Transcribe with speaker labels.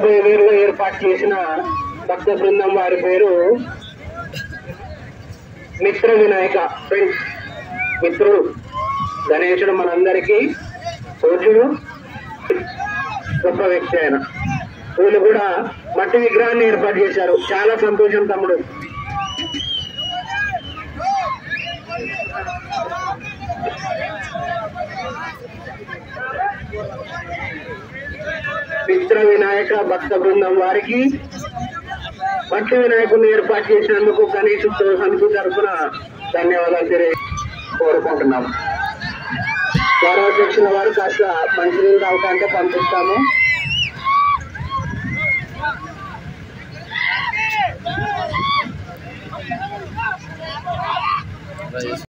Speaker 1: నలభై వేలుగా ఏర్పాటు చేసిన భక్త బృందం వారి పేరు మిత్ర వినాయక ఫ్రెండ్స్ మిత్రుడు గణేశుడు మనందరికీ పూజ్యుడు గొప్ప వ్యక్తి ఆయన వీళ్ళు కూడా మట్టి విగ్రహాన్ని ఏర్పాటు చేశారు చాలా సంతోషం తమ్ముడు మిత్ర వినాయక భక్త బృందం వారికి మట్టి వినాయకుడిని ఏర్పాటు చేసినందుకు గణేష్ ఉత్సవ సమితి తరఫున ధన్యవాదాలు తెలియ కోరుకుంటున్నాం గౌరవాధ్యక్షుల వారు కాస్త మంచినీళ్ళు తాగుతా అంటే పంపిస్తాము